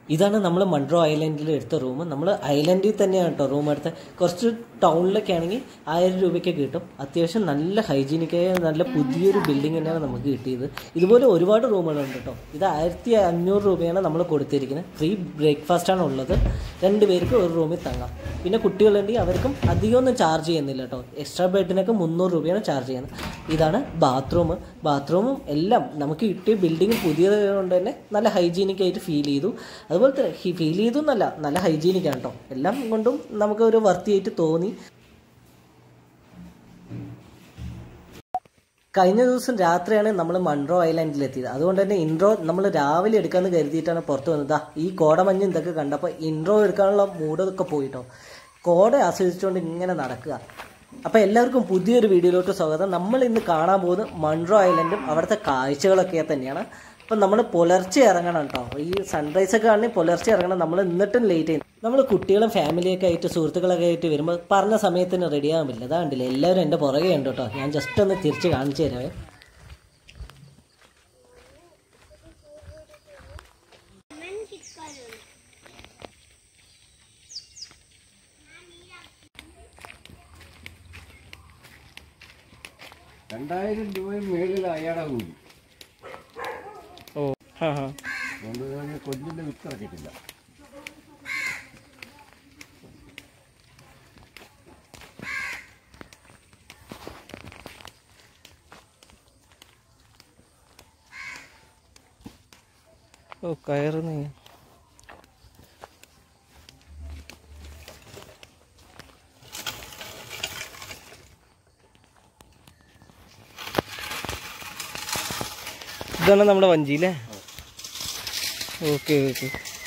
ഇതാണ് നമ്മൾ മൺട്രോ ഐലൻഡിൽ എടുത്ത റൂം നമ്മൾ ഐലൻഡിൽ തന്നെയാണ് കേട്ടോ റൂം എടുത്ത കുറച്ച് ടൗണിലൊക്കെ ആണെങ്കിൽ ആയിരം രൂപയ്ക്ക് കിട്ടും അത്യാവശ്യം നല്ല ഹൈജീനിക്കായ നല്ല പുതിയൊരു ബിൽഡിംഗ് തന്നെയാണ് നമുക്ക് കിട്ടിയത് ഇതുപോലെ ഒരുപാട് റൂമുകളുണ്ട് കേട്ടോ ഇത് ആയിരത്തി അഞ്ഞൂറ് രൂപയാണ് നമ്മൾ കൊടുത്തിരിക്കുന്നത് ഫ്രീ ബ്രേക്ക്ഫാസ്റ്റ് ആണ് ഉള്ളത് രണ്ട് പേർക്ക് ഒരു റൂമിൽ തങ്ങാം പിന്നെ കുട്ടികളുണ്ടെങ്കിൽ അവർക്കും അധികമൊന്നും ചാർജ് ചെയ്യുന്നില്ല കേട്ടോ എക്സ്ട്രാ ബെഡിനൊക്കെ മുന്നൂറ് രൂപയാണ് ചാർജ് ചെയ്യുന്നത് ഇതാണ് ബാത്റൂം ബാത്റൂമും എല്ലാം നമുക്ക് കിട്ടിയ ബിൽഡിംഗ് പുതിയത് കൊണ്ട് തന്നെ നല്ല ഹൈജീനിക് ആയിട്ട് ഫീൽ ചെയ്തു അതുപോലെ തന്നെ ഫീൽ ചെയ്തു എന്നല്ല നല്ല ഹൈജീനിക് ആണ് കേട്ടോ എല്ലാം കൊണ്ടും നമുക്ക് ഒരു വർത്തിയായിട്ട് തോന്നി കഴിഞ്ഞ ദിവസം രാത്രിയാണ് നമ്മൾ മൺട്രോ ഐലാൻഡിൽ എത്തിയത് അതുകൊണ്ട് തന്നെ ഇൻട്രോ നമ്മൾ രാവിലെ എടുക്കാമെന്ന് കരുതിയിട്ടാണ് പുറത്ത് വന്നത് ദാ ഈ കോടമഞ്ഞ് ഇതൊക്കെ കണ്ടപ്പോൾ ഇൻട്രോ എടുക്കാനുള്ള മൂഡൊക്കെ പോയിട്ടോ കോട ആസ്വദിച്ചുകൊണ്ട് ഇങ്ങനെ നടക്കുക അപ്പോൾ എല്ലാവർക്കും പുതിയൊരു വീഡിയോയിലോട്ട് സ്വാഗതം നമ്മൾ ഇന്ന് കാണാൻ പോകുന്നത് മൺട്രോ ഐലൻഡും അവിടുത്തെ കാഴ്ചകളൊക്കെ തന്നെയാണ് അപ്പം നമ്മൾ പുലർച്ചെ ഇറങ്ങണം കേട്ടോ ഈ സൺറൈസ് ഒക്കെ ആണെങ്കിൽ പുലർച്ചെ ഇറങ്ങണം നമ്മൾ എന്നിട്ടും ലേറ്റ് ചെയ്യും നമ്മൾ കുട്ടികളും ഫാമിലിയൊക്കെ ആയിട്ട് സുഹൃത്തുക്കളൊക്കെ ആയിട്ട് വരുമ്പോൾ പറഞ്ഞ സമയത്തിന് റെഡി ആകാൻ പറ്റില്ല അതാണ്ടില്ല എല്ലാവരും എൻ്റെ പുറകെ ഉണ്ട് കേട്ടോ ഞാൻ ജസ്റ്റ് ഒന്ന് തിരിച്ച് കാണിച്ചു തരാമേ രണ്ടായിരം രൂപയും മേളിൽ അയാളെ കൂടി ഓ ഹാ ഹാ അതുകൊണ്ട് ഞാൻ കൊഞ്ചിന്റെ വിത്ത് ഇറക്കിയിട്ടില്ല ഓ കയറുന്നേ ഇതാണ് നമ്മുടെ വഞ്ചി അല്ലേ ഓക്കെ ഓക്കെ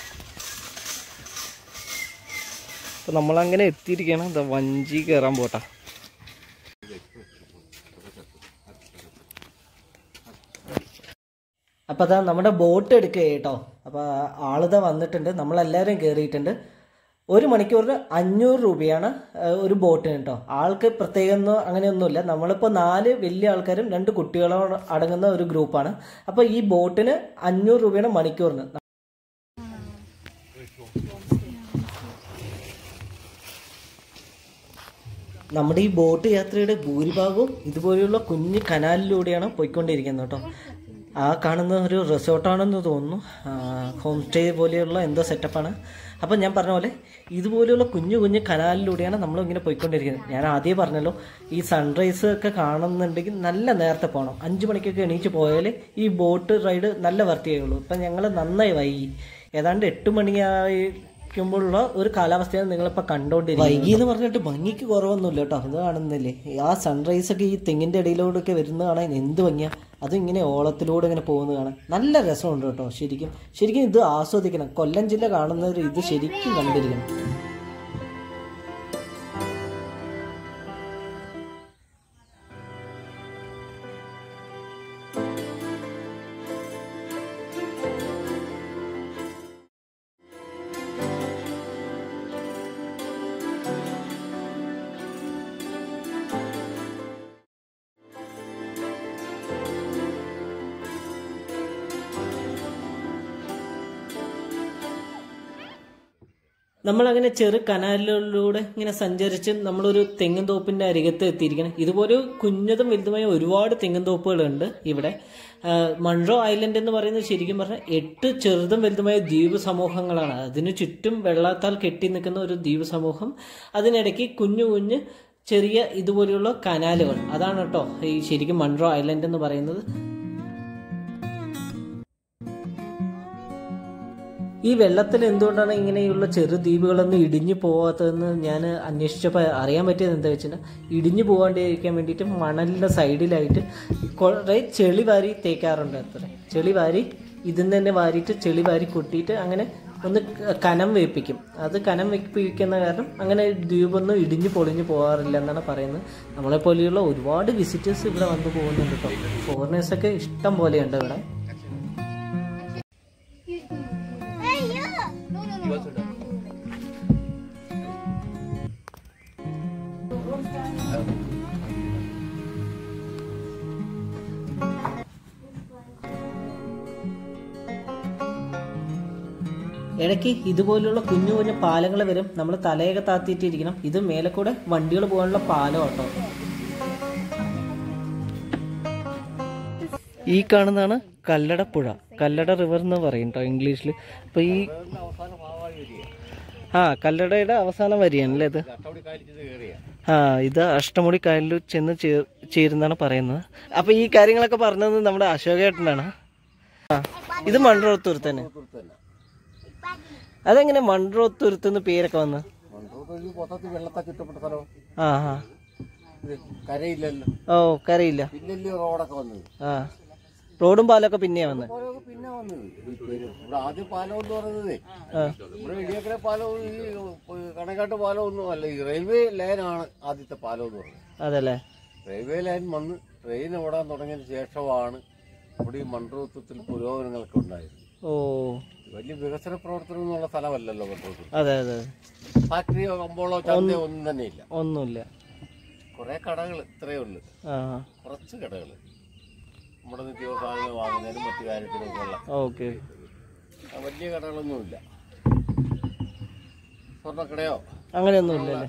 അപ്പൊ നമ്മളങ്ങനെ എത്തിയിരിക്കണം ദാ വഞ്ചി കയറാൻ പോട്ടാ അപ്പോൾ അതാ നമ്മുടെ ബോട്ട് എടുക്കുക കേട്ടോ അപ്പോൾ ആളിത വന്നിട്ടുണ്ട് നമ്മളെല്ലാവരും കയറിയിട്ടുണ്ട് ഒരു മണിക്കൂറിന് അഞ്ഞൂറ് രൂപയാണ് ആ, ഒരു ബോട്ടിന് കേട്ടോ ആൾക്ക് പ്രത്യേകം ഒന്നും അങ്ങനെയൊന്നുമില്ല നമ്മളിപ്പോൾ നാല് വലിയ ആൾക്കാരും രണ്ട് കുട്ടികളും അടങ്ങുന്ന ഒരു ഗ്രൂപ്പാണ് അപ്പോൾ ഈ ബോട്ടിന് അഞ്ഞൂറ് രൂപയാണ് മണിക്കൂറിന് നമ്മുടെ ഈ ബോട്ട് യാത്രയുടെ ഭൂരിഭാഗവും ഇതുപോലെയുള്ള കുഞ്ഞു കനാലിലൂടെയാണ് പോയിക്കൊണ്ടിരിക്കുന്നത് കേട്ടോ ആ കാണുന്ന ഒരു റിസോർട്ടാണെന്ന് തോന്നുന്നു ഹോം സ്റ്റേ പോലെയുള്ള എന്തോ സെറ്റപ്പാണ് അപ്പം ഞാൻ പറഞ്ഞ പോലെ ഇതുപോലെയുള്ള കുഞ്ഞു കുഞ്ഞു കനാലിലൂടെയാണ് നമ്മൾ ഇങ്ങനെ പോയിക്കൊണ്ടിരിക്കുന്നത് ഞാൻ ആദ്യം പറഞ്ഞല്ലോ ഈ സൺറൈസ് ഒക്കെ കാണുന്നുണ്ടെങ്കിൽ നല്ല നേരത്തെ പോകണം അഞ്ച് മണിക്കൊക്കെ എണീച്ച് പോയാൽ ഈ ബോട്ട് റൈഡ് നല്ല വർത്തിയായുള്ളൂ ഇപ്പം ഞങ്ങൾ നന്നായി വൈകി ഏതാണ്ട് എട്ട് മണിയായി ുമ്പോഴുള്ള ഒരു കാലാവസ്ഥയാണ് നിങ്ങളിപ്പോൾ കണ്ടോണ്ടിരിക്കുന്നത് വൈകി എന്ന് പറഞ്ഞിട്ട് ഭംഗിക്ക് കുറവൊന്നുമില്ല കേട്ടോ ഇത് കാണുന്നില്ലേ ആ സൺറൈസ് ഒക്കെ ഈ തെങ്ങിന്റെ ഇടയിലൂടെയൊക്കെ വരുന്ന കാണാൻ എന്ത് ഭംഗിയാ അത് ഇങ്ങനെ ഓളത്തിലൂടെ ഇങ്ങനെ പോകുന്നത് കാണാൻ നല്ല രസമുണ്ട് കേട്ടോ ശരിക്കും ശരിക്കും ഇത് ആസ്വദിക്കണം കൊല്ലം ജില്ല കാണുന്നവർ ഇത് ശരിക്കും കണ്ടിരിക്കണം നമ്മളങ്ങനെ ചെറു കനാലിലൂടെ ഇങ്ങനെ സഞ്ചരിച്ച് നമ്മളൊരു തെങ്ങിൻ തോപ്പിന്റെ അരികത്ത് എത്തിയിരിക്കണം ഇതുപോലെ കുഞ്ഞതും വലുതുമായ ഒരുപാട് തെങ്ങിൻ തോപ്പുകളുണ്ട് ഇവിടെ മൺറോ ഐലൻഡ് എന്ന് പറയുന്നത് ശരിക്കും പറഞ്ഞാൽ എട്ട് ചെറുതും വലുതുമായ ദ്വീപ് സമൂഹങ്ങളാണ് അതിനു ചുറ്റും വെള്ളത്താൽ കെട്ടി നിൽക്കുന്ന ഒരു ദ്വീപ് സമൂഹം അതിനിടയ്ക്ക് കുഞ്ഞു കുഞ്ഞ് ചെറിയ ഇതുപോലെയുള്ള കനാലുകൾ അതാണ് കേട്ടോ ഈ ശരിക്കും മൺറോ ഐലൻഡ് എന്ന് പറയുന്നത് ഈ വെള്ളത്തിൽ എന്തുകൊണ്ടാണ് ഇങ്ങനെയുള്ള ചെറു ദ്വീപുകളൊന്നും ഇടിഞ്ഞു പോവാത്തതെന്ന് ഞാൻ അന്വേഷിച്ചപ്പോൾ അറിയാൻ പറ്റിയത് എന്താ വെച്ചാൽ ഇടിഞ്ഞു പോകാണ്ടിരിക്കാൻ വേണ്ടിയിട്ട് മണലിൻ്റെ സൈഡിലായിട്ട് കുറേ ചെളി വാരി തേക്കാറുണ്ട് അത്ര ചെളി വാരി ഇതിൽ തന്നെ വാരിയിട്ട് ചെളി വാരി കൊട്ടിയിട്ട് അങ്ങനെ ഒന്ന് കനം വേപ്പിക്കും അത് കനം വെപ്പിക്കുന്ന കാരണം അങ്ങനെ ദ്വീപൊന്നും ഇടിഞ്ഞു പൊളിഞ്ഞു പോകാറില്ല എന്നാണ് പറയുന്നത് നമ്മളെ പോലെയുള്ള ഒരുപാട് വിസിറ്റേഴ്സ് ഇവിടെ വന്നു പോകുന്നുണ്ട് കേട്ടോ ഫോറിനേഴ്സൊക്കെ ഇഷ്ടം പോലെയുണ്ട് ഇവിടെ ഇടയ്ക്ക് ഇതുപോലുള്ള കുഞ്ഞു കുഞ്ഞു പാലങ്ങൾ വരും നമ്മൾ തലയൊക്കെ താത്തിയിട്ടിരിക്കണം ഇത് മേലെ കൂടെ വണ്ടികൾ പോകാനുള്ള പാലം കേട്ടോ ഈ കാണുന്നതാണ് കല്ലട പുഴ കല്ലട റിവർ എന്ന് പറയും കേട്ടോ ഇംഗ്ലീഷിൽ അപ്പൊ ഈ അവസാനം ഭാഗമായി വരിക ആ കല്ലടയുടെ അവസാനം വരികയാണല്ലേ ഇത് ചട്ടവടി കാലിച്ചത് കയറിയ ആ ഇത് അഷ്ടമുടി കായലിൽ ചെന്ന് ചേർ- ചേരുന്നാണ് പറയുന്നത് അപ്പൊ ഈ കാര്യങ്ങളൊക്കെ പറഞ്ഞത് നമ്മുടെ അശോകേട്ടനാണ് ആ ഇത് മൺറോത്തുരുത്ത് തന്നെ തന്നെ അതെങ്ങനെ മൺറോത്തുരുത്ത് എന്ന് പേരൊക്കെ വന്ന് മൺറോത്ത് മൊത്തത്തിൽ വെള്ളത്തെ ചുറ്റപ്പെട്ട സ്ഥലം ആ ആ ഇത് കരയില്ലല്ലോ ഓ കരയില്ല പിന്നല്ലേ റോഡൊക്കെ വന്നത് ആ റോഡും പാലൊക്കെ പിന്നെയാ വന്ന് പാലമൊക്കെ പിന്നെ വന്നത് ഈ പേര് ഇവിടെ ആദ്യം പാലം എന്ന് പറയുന്നത് ആ ഇവിടെ ഇടിയക്കര പാലം ഈ കണക്കാട്ട് പാലം ഒന്നും അല്ല ഈ റെയിൽവേ ലൈനാണ് ആദ്യത്തെ പാലം എന്ന് പറയുന്നത് അതല്ലേ റെയിൽവേ ലൈൻ വന്ന് ട്രെയിൻ ഓടാൻ തുടങ്ങിയതിന് ശേഷമാണ് ഇവിടെ ഈ മൺറോത്വത്തിൽ പുരോഗമനങ്ങളൊക്കെ ഉണ്ടായത് ഓ വലിയ വികസന പ്രവർത്തനം എന്നുള്ള സ്ഥലമല്ലല്ലോ മൺറോത്ത് അതെ അതെ ഫാക്ടറിയോ കമ്പോളോ ചന്തയോ ഒന്നും തന്നെ ഇല്ല ഒന്നുമില്ല കുറെ കടകൾ ഇത്രയേ ഉള്ളൂ ആ കുറച്ച് കടകൾ നമ്മുടെ നിത്യ സാധനങ്ങൾ വാങ്ങുന്നതിനും മറ്റു കാര്യത്തിനും ഉള്ള ഓക്കെ ആ വലിയ കടകളൊന്നുമില്ല സ്വർണ്ണക്കടയോ അങ്ങനെയൊന്നുമില്ല അല്ലേ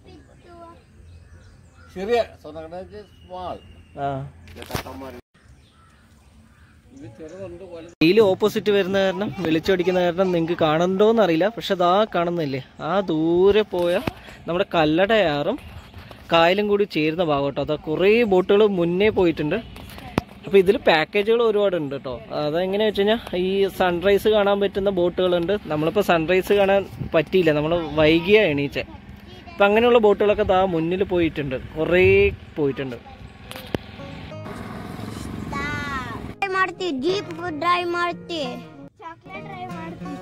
ചെറിയ സ്വർണ്ണക്കട സ്മാൾ ആ ചേട്ടാക്കന്മാർ ഇത് ചെറുതുണ്ട് വലുത് ഡെയിലി ഓപ്പോസിറ്റ് വരുന്ന കാരണം വിളിച്ചോടിക്കുന്ന കാരണം നിങ്ങൾക്ക് കാണുന്നുണ്ടോന്ന് അറിയില്ല പക്ഷെ അതാ കാണുന്നില്ലേ ആ ദൂരെ പോയ നമ്മുടെ കല്ലടയാറും കായലും കൂടി ചേരുന്ന ഭാഗം കേട്ടോ അതാ കുറേ ബോട്ടുകൾ മുന്നേ പോയിട്ടുണ്ട് അപ്പോൾ ഇതിൽ പാക്കേജുകൾ ഒരുപാടുണ്ട് കേട്ടോ അതെങ്ങനെയാ വെച്ച് കഴിഞ്ഞാൽ ഈ സൺറൈസ് കാണാൻ പറ്റുന്ന ബോട്ടുകളുണ്ട് നമ്മളിപ്പോൾ സൺറൈസ് കാണാൻ പറ്റിയില്ല നമ്മൾ വൈകിയ എണീച്ചെ അപ്പം അങ്ങനെയുള്ള ബോട്ടുകളൊക്കെ ദാ മുന്നിൽ പോയിട്ടുണ്ട് കുറേ പോയിട്ടുണ്ട് ಡ್ರೈ ಮಾಡ್ತೀವಿ ಜೀಪ್ ಡ್ರೈ ಮಾಡ್ತೀವಿ ಚಾಕ್ಲೇಟ್ ಡ್ರೈ ಮಾಡ್ತೀವಿ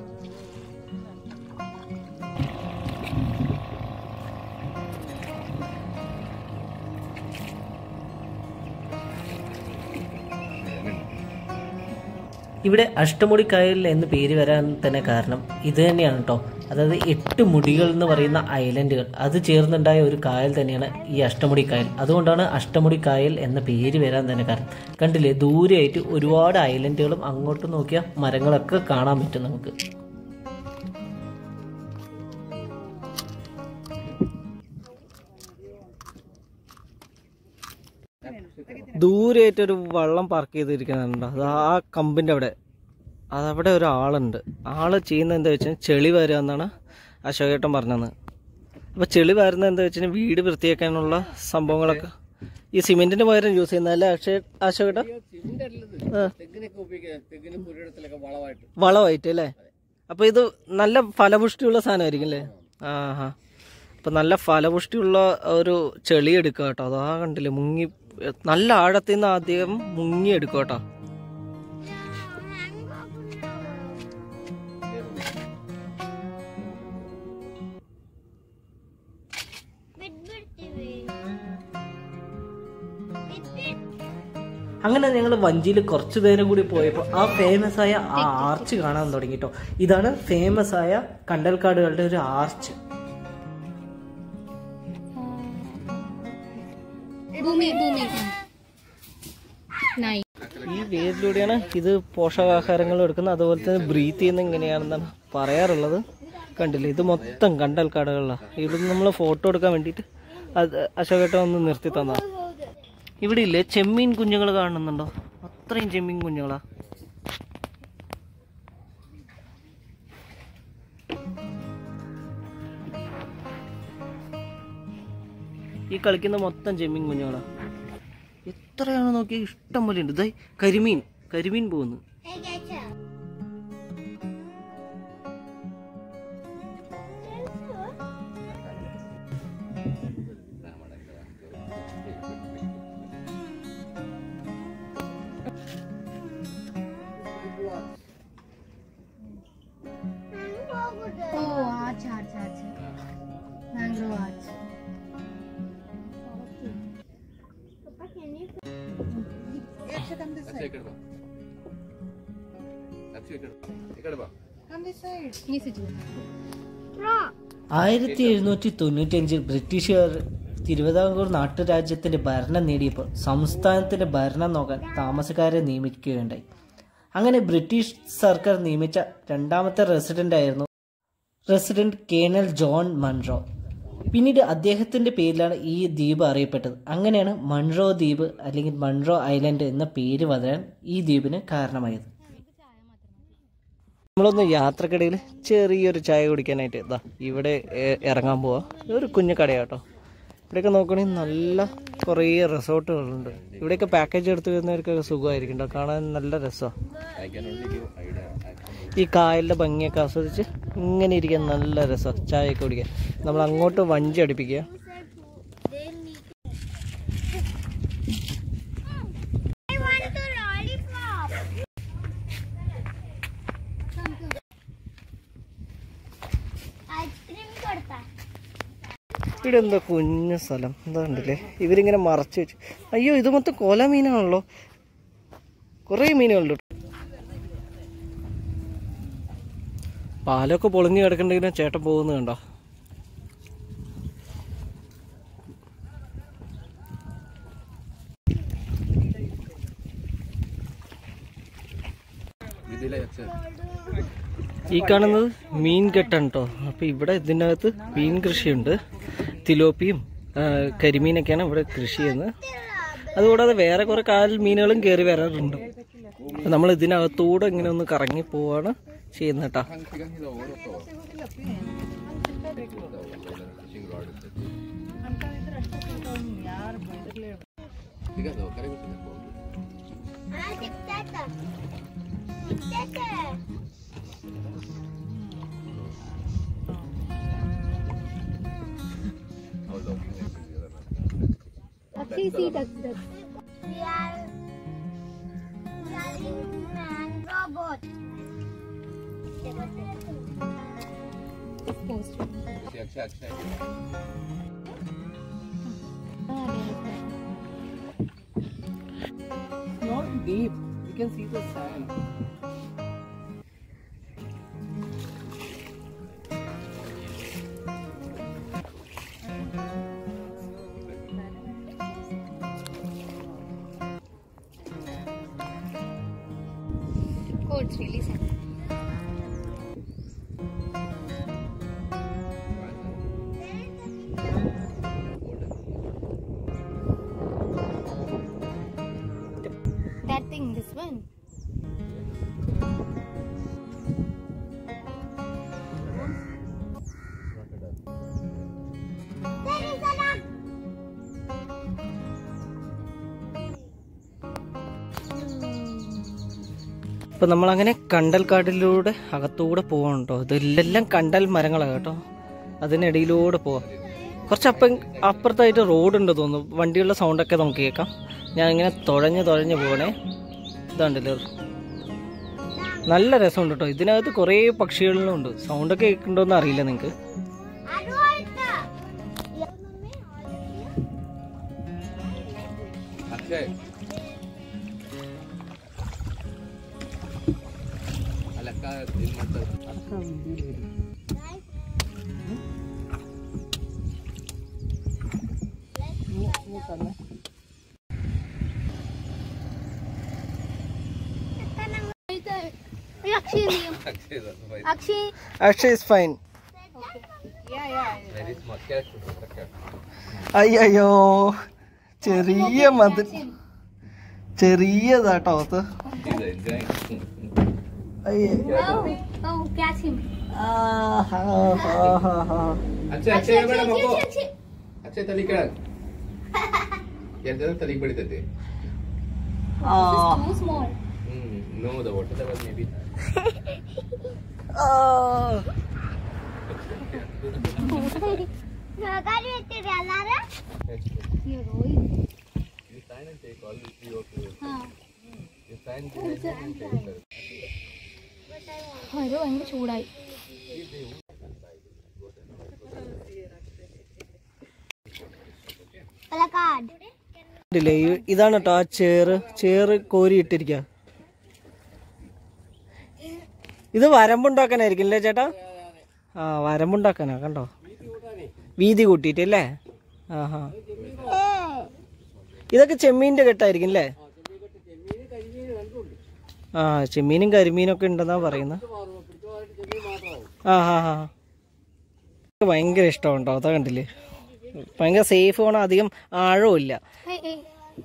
ഇവിടെ അഷ്ടമുടി കായൽ എന്ന് പേര് വരാൻ തന്നെ കാരണം ഇത് തന്നെയാണ് കേട്ടോ അതായത് എട്ട് മുടികൾ എന്ന് പറയുന്ന ഐലൻഡുകൾ അത് ചേർന്നുണ്ടായ ഒരു കായൽ തന്നെയാണ് ഈ അഷ്ടമുടി കായൽ അതുകൊണ്ടാണ് അഷ്ടമുടി കായൽ എന്ന പേര് വരാൻ തന്നെ കാരണം കണ്ടില്ലേ ദൂരെയായിട്ട് ഒരുപാട് ഐലൻഡുകളും അങ്ങോട്ട് നോക്കിയ മരങ്ങളൊക്കെ കാണാൻ പറ്റും നമുക്ക് ദൂരെയായിട്ടൊരു വള്ളം പാർക്ക് ചെയ്തിരിക്കുന്നുണ്ടോ അത് ആ കമ്പിൻ്റെ അവിടെ അതവിടെ ഒരാളുണ്ട് ആള് ചെയ്യുന്നത് എന്താ വെച്ചാൽ ചെളി വരുക എന്നാണ് അശോകേട്ടൻ പറഞ്ഞത് അപ്പോൾ ചെളി വരുന്നത് എന്താ വെച്ചാൽ വീട് വൃത്തിയാക്കാനുള്ള സംഭവങ്ങളൊക്കെ ഈ സിമെന്റിന് പകരം യൂസ് ചെയ്യുന്ന അല്ലേ അക്ഷയ അശോകേട്ട സിമെന്റ് അല്ലത് ആ. തെങ്ങിനൊക്കെ ഉപയോഗിക്കാം തെങ്ങിനും പുരയിടത്തിലൊക്കെ വളമായിട്ട് വളമായിട്ട് അല്ലേ അപ്പോൾ ഇത് നല്ല ഫലപുഷ്ടിയുള്ള സാധനമായിരിക്കും അല്ലേ ആ ഹാ അപ്പോൾ നല്ല ഫലപുഷ്ടിയുള്ള ഒരു ചെളി എടുക്കുക കേട്ടോ അതാ കണ്ടില്ലേ മുങ്ങി നല്ല ആഴത്തിൽ നിന്ന് ആദ്യം മുങ്ങി എടുക്കുക കേട്ടോ ಬಿಟ್ಬಿಡ್ತೀವಿ അങ്ങനെ ഞങ്ങൾ വഞ്ചിയിൽ കുറച്ചു നേരം കൂടി പോയപ്പോൾ ആ ഫേമസ് ആയ ആ ആർച്ച് കാണാൻ തുടങ്ങി കേട്ടോ ഇതാണ് ഫേമസ് ആയ കണ്ടൽക്കാടുകളുടെ ഒരു ആർച്ച് ഭൂമി ഭൂമി നായി ഈ വേരിലൂടെയാണ് ഇത് പോഷകാഹാരങ്ങൾ എടുക്കുന്നത് അതുപോലെ തന്നെ ബ്രീത്ത് ചെയ്യുന്നത് ഇങ്ങനെയാണെന്നാണ് പറയാറുള്ളത് കണ്ടില്ലേ ഇത് മൊത്തം കണ്ടൽക്കാടുകളിലാണ് ഇവിടെ നമ്മൾ ഫോട്ടോ എടുക്കാൻ വേണ്ടിയിട്ട് അത് അശോകേട്ടൻ ഒന്ന് നിർത്തി തന്നാ ഇവിടെ ഇല്ലേ ചെമ്മീൻ കുഞ്ഞുങ്ങൾ കാണുന്നുണ്ടോ അത്രയും ചെമ്മീൻ കുഞ്ഞുങ്ങളാ ഈ കളിക്കുന്ന മൊത്തം ചെമ്മീൻ കുഞ്ഞുങ്ങളാ എത്രയാണ് നോക്കിയാൽ ഇഷ്ടം പോലെ ഉണ്ട് ഇതായി കരിമീൻ കരിമീൻ പോകുന്നു ಓ ಆಚ ಆಚ ಆಚ ಮ್ಯಾಂಗ್ರೋವ್ ಆಚ ಈ ಸಿಟಿ ആയിരത്തി എഴുന്നൂറ്റി തൊണ്ണൂറ്റഞ്ചിൽ ബ്രിട്ടീഷുകാർ തിരുവിതാംകൂർ നാട്ടുരാജ്യത്തിന്റെ ഭരണം നേടിയപ്പോൾ സംസ്ഥാനത്തിന്റെ ഭരണം നോക്കാൻ താമസക്കാരെ നിയമിക്കുകയുണ്ടായി അങ്ങനെ ബ്രിട്ടീഷ് സർക്കാർ നിയമിച്ച രണ്ടാമത്തെ റെസിഡന്റ് ആയിരുന്നു റെസിഡന്റ് കേണൽ ജോൺ മൺറോ പിന്നീട് അദ്ദേഹത്തിന്റെ പേരിലാണ് ഈ ദ്വീപ് അറിയപ്പെട്ടത് അങ്ങനെയാണ് മൺറോ ദ്വീപ് അല്ലെങ്കിൽ മൺറോ ഐലൻഡ് എന്ന പേര് വരാൻ ഈ ദ്വീപിന് കാരണമായത് നമ്മളൊന്ന് യാത്രക്കിടയിൽ ചെറിയൊരു ചായ കുടിക്കാനായിട്ട് ഇതാ ഇവിടെ ഏ- ഇറങ്ങാൻ പോവാ ഒരു കുഞ്ഞു കടയാട്ടോ ഇവിടെയൊക്കെ നോക്കുകയാണെങ്കിൽ നല്ല കുറേ റിസോർട്ടുകളുണ്ട് ഇവിടെയൊക്കെ പാക്കേജ് എടുത്ത് വരുന്നവർക്കൊക്കെ സുഖമായിരിക്കും കേട്ടോ കാണാൻ നല്ല രസമാണ് ഈ കായലിൻ്റെ ഭംഗിയൊക്കെ ആസ്വദിച്ച് ഇങ്ങനെ ഇരിക്കാൻ നല്ല രസമാണ് ചായയൊക്കെ കുടിക്കാൻ നമ്മൾ അങ്ങോട്ട് വഞ്ചി അടുപ്പിക്കുക I want the lollipop. Ice cream കൊടുത്താ ഇവിടെ എന്താ കുഞ്ഞു സ്ഥലം എന്താ കണ്ടില്ലേ ഇവരിങ്ങനെ മറച്ചു വെച്ചു അയ്യോ ഇത് മൊത്തം കൊല മീനാണല്ലോ കുറേ മീനുകളുണ്ട് പാലൊക്കെ പൊളിഞ്ഞു കിടക്കണ്ടെങ്കിലും ചേട്ടൻ പോകുന്നത് കണ്ടോ ഈ കാണുന്നത് മീൻ കെട്ടാണ് കേട്ടോ അപ്പൊ ഇവിടെ ഇതിൻ്റെ അകത്ത് മീൻ കൃഷിയുണ്ട് തിലോപ്പിയും ആ, കരിമീനൊക്കെയാണ് ഇവിടെ കൃഷി ചെയ്യുന്നത് അതുകൂടാതെ വേറെ കുറെ കായൽ മീനുകളും കയറി വരാറുണ്ട് അപ്പൊ നമ്മൾ ഇതിനകത്തൂടെ ഇങ്ങനെ ഒന്ന് കറങ്ങി പോവാണ് ചെയ്യുന്നത് കേട്ടോ Ah, tic-tac. Tic-tac. Actually, see, that's, that's We are we are in mangrove boat. exposed. Not deep. You can see the sand. Oh, it's really sad. That thing, this one. There is a duck. അപ്പൊ നമ്മളങ്ങനെ കണ്ടൽക്കാട്ടിലൂടെ അകത്തൂടെ പോവാണ് കേട്ടോ ഇതെല്ലാം കണ്ടൽ മരങ്ങളാണ് കേട്ടോ അതിനിടയിലൂടെ പോവാം കുറച്ച് അപ്പം അപ്പുറത്തായിട്ട് റോഡുണ്ട് തോന്നുന്നു വണ്ടികളുടെ സൗണ്ടൊക്കെ നമുക്ക് കേൾക്കാം ഞാൻ ഇങ്ങനെ തുഴഞ്ഞ് തുഴഞ്ഞ് പോകണേ ഇതാണ്ടല്ലോ നല്ല രസമുണ്ട് കേട്ടോ ഇതിനകത്ത് കുറേ പക്ഷികളിലും ഉണ്ട് സൗണ്ടൊക്കെ കേൾക്കുന്നുണ്ടോന്ന് അറിയില്ല നിങ്ങൾക്ക് അതുകൊണ്ട് അക്ഷയ് അലക്ക ഇന്നത്തെ Actually, Akshay actually, Akshay is fine very smart cash cash അയ്യോ ചെറിയ മതി ചെറിയതാട്ടോ അത് ഇത് എൻജോയ് അയ്യേ Oh, oh, catch him. Akshay Akshay ಬೇಡ ಮಗು ಅಕ್ಷಯ್ ತಲೆ ಕೆಳಗ್ ಎಂತ ತಲೆ ಬಡಿತೈತೆ Too small. Hmm no the water maybe കാര്യം വെച്ചിട്ട് എല്ലാരും You're going. You sign and take all the three of you. Ah. You sign and take. Oh, ഇത് ഭയങ്കര ചൂടായി പാലക്കാട് ഇല്ലേ ഈ- ഇതാണ് കേട്ടോ ആ ചേറ് ചേറ് കോരി ഇട്ടിരിക്കുക ഇത് വരമ്പുണ്ടാക്കാനായിരിക്കും അല്ലേ ചേട്ടാ ആ വരമ്പുണ്ടാക്കാനാ കണ്ടോ വീതി കൂട്ടിയിട്ട് അല്ലേ ആഹാ ഇതൊക്കെ ചെമ്മീൻ്റെ കെട്ടായിരിക്കും അല്ലേ ആ ചെമ്മീനും കരിമീനും ഒക്കെ ഉണ്ടെന്നാ പറയുന്നത് ആ ആ ആ എനിക്ക് ഭയങ്കര ഇഷ്ടമുണ്ടോ അതാ കണ്ടില്ലേ ഭയങ്കര സേഫ് ആണ് അധികം ആഴവും ഇല്ല Hey, hey.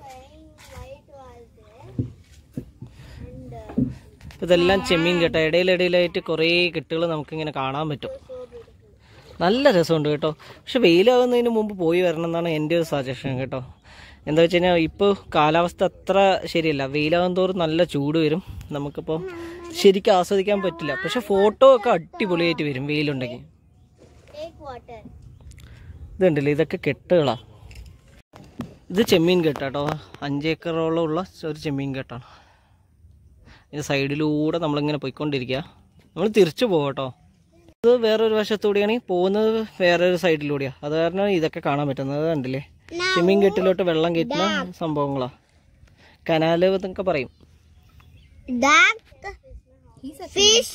ഇതെല്ലാം ചെമ്മീൻ കേട്ടോ ഇടയിലിടയിലായിട്ട് കുറേ കെട്ടുകൾ നമുക്കിങ്ങനെ കാണാൻ പറ്റും നല്ല രസമുണ്ട് കേട്ടോ പക്ഷെ വെയിലാകുന്നതിന് മുമ്പ് പോയി വരണം എന്നാണ് എൻ്റെ ഒരു സജഷൻ കേട്ടോ എന്താ വെച്ച് കഴിഞ്ഞാൽ ഇപ്പോൾ കാലാവസ്ഥ അത്ര ശരിയല്ല വെയിലാകും തോറും നല്ല ചൂട് വരും നമുക്കിപ്പോൾ ശരിക്കും ആസ്വദിക്കാൻ പറ്റില്ല പക്ഷെ ഫോട്ടോ ഒക്കെ അടിപൊളിയായിട്ട് വരും വെയിലുണ്ടെങ്കിൽ Take water. ഇതുണ്ടല്ലേ ഇതൊക്കെ കെട്ടുകളാ ഇത് ചെമ്മീൻ കെട്ടാട്ടോ അഞ്ചേക്കറോളം ഉള്ള ഒരു ചെമ്മീൻ കെട്ടാണ് ഇതിൻ്റെ സൈഡിലൂടെ നമ്മളിങ്ങനെ പോയിക്കൊണ്ടിരിക്കുക നമ്മൾ തിരിച്ചു പോകും കേട്ടോ ഇത് വേറൊരു വശത്തൂടെയാണെങ്കിൽ പോകുന്നത് വേറൊരു സൈഡിലൂടെയാണ് അത് കാരണം ഇതൊക്കെ കാണാൻ പറ്റുന്നത് കണ്ടില്ലേ ചെമ്മീൻ കെട്ടിലോട്ട് വെള്ളം കയറ്റുന്ന സംഭവങ്ങളാ കനാല് എന്നൊക്കെ പറയും Duck. He's a Fish.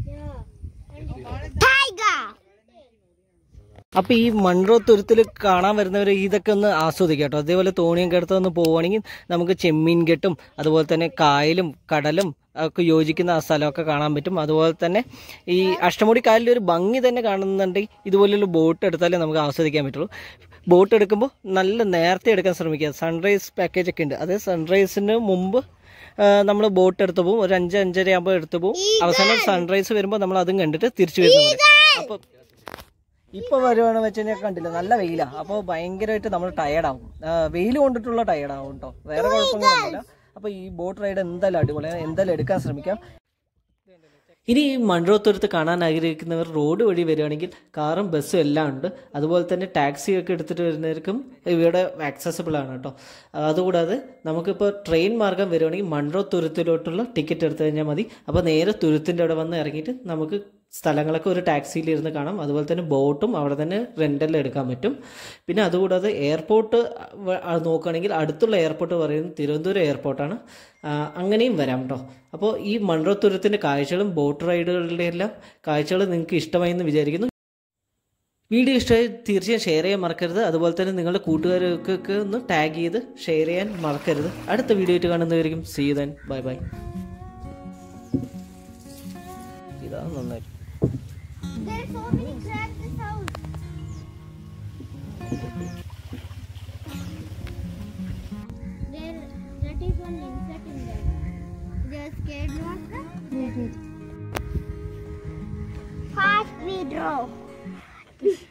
Tiger. അപ്പോൾ ഈ മൺറോ തുരുത്തിൽ കാണാൻ വരുന്നവർ ഇതൊക്കെ ഒന്ന് ആസ്വദിക്കാം കേട്ടോ അതേപോലെ തോണിയും കെടുത്ത് ഒന്ന് പോവുകയാണെങ്കിൽ നമുക്ക് ചെമ്മീൻ കെട്ടും അതുപോലെ തന്നെ കായലും കടലും ഒക്കെ യോജിക്കുന്ന ആ സ്ഥലമൊക്കെ കാണാൻ പറ്റും അതുപോലെ തന്നെ ഈ അഷ്ടമുടി കായലിൻ്റെ ഒരു ഭംഗി തന്നെ കാണുന്നുണ്ടെങ്കിൽ ഇതുപോലുള്ള ബോട്ട് എടുത്താലേ നമുക്ക് ആസ്വദിക്കാൻ പറ്റുള്ളൂ ബോട്ട് എടുക്കുമ്പോൾ നല്ല നേരത്തെ എടുക്കാൻ ശ്രമിക്കുക സൺറൈസ് പാക്കേജ് ഒക്കെ ഉണ്ട് അത് സൺറൈസിന് മുമ്പ് നമ്മൾ ബോട്ട് എടുത്തു പോകും ഒരു അഞ്ച് അഞ്ചര ആകുമ്പോൾ എടുത്തു പോകും അവസാനം സൺറൈസ് വരുമ്പോൾ നമ്മൾ അതും കണ്ടിട്ട് തിരിച്ചു വരുന്നത് അപ്പോൾ ഇപ്പൊ വരുവാണെന്ന് വെച്ച് കഴിഞ്ഞാൽ കണ്ടില്ല നല്ല വെയിലാ അപ്പോൾ ഭയങ്കരമായിട്ട് നമ്മൾ ടയർഡാവും വെയിൽ കൊണ്ടിട്ടുള്ള ടയർഡാവും കേട്ടോ വേറെ കുഴപ്പങ്ങളൊന്നുമില്ല അപ്പൊ ഈ ബോട്ട് റൈഡ് എന്തായാലും അടിപൊളിയാണ് എന്തായാലും എടുക്കാൻ ശ്രമിക്കാം ഇനി ഈ മൺറോത്തുരത്ത് കാണാൻ ആഗ്രഹിക്കുന്നവർ റോഡ് വഴി വരികയാണെങ്കിൽ കാറും ബസ്സും എല്ലാം ഉണ്ട് അതുപോലെ തന്നെ ടാക്സി ഒക്കെ എടുത്തിട്ട് വരുന്നവർക്കും ഇവിടെ ആക്സസിബിൾ ആണ് കേട്ടോ അതുകൂടാതെ നമുക്കിപ്പോൾ ട്രെയിൻ മാർഗം വരുവാണെങ്കിൽ മൺറോ തുരുത്തിലോട്ടുള്ള ടിക്കറ്റ് എടുത്തു കഴിഞ്ഞാൽ മതി അപ്പോൾ നേരെ തുരുത്തിൻ്റെ അവിടെ വന്ന് ഇറങ്ങിയിട്ട് നമുക്ക് സ്ഥലങ്ങളൊക്കെ ഒരു ടാക്സിയിൽ ഇരുന്ന് കാണാം അതുപോലെ തന്നെ ബോട്ടും അവിടെ തന്നെ റെൻ്റലിൽ എടുക്കാൻ പറ്റും പിന്നെ അതുകൂടാതെ എയർപോർട്ട് വ- ആ നോക്കുകയാണെങ്കിൽ അടുത്തുള്ള എയർപോർട്ട് പറയുന്നത് തിരുവനന്തപുരം എയർപോർട്ടാണ് ആ, അങ്ങനെയും വരാം കേട്ടോ അപ്പോൾ ഈ മൺറോത്തുരത്തിൻ്റെ കാഴ്ചകളും ബോട്ട് റൈഡുകളുടെ എല്ലാം കാഴ്ചകൾ നിങ്ങൾക്ക് ഇഷ്ടമായി എന്ന് വിചാരിക്കുന്നു വീഡിയോ ഇഷ്ടമായി തീർച്ചയായും ഷെയർ ചെയ്യാൻ മറക്കരുത് അതുപോലെ തന്നെ നിങ്ങളുടെ കൂട്ടുകാർക്കൊക്കെ ഒന്ന് ടാഗ് ചെയ്ത് ഷെയർ ചെയ്യാൻ മറക്കരുത് അടുത്ത വീഡിയോ ആയിട്ട് കാണുന്നതായിരിക്കും സീ ദൻ ബൈ ബൈ ഇതാ നന്നായി There are so many crabs in this house. There, that is one insect in there. They are scared not. Fast we draw.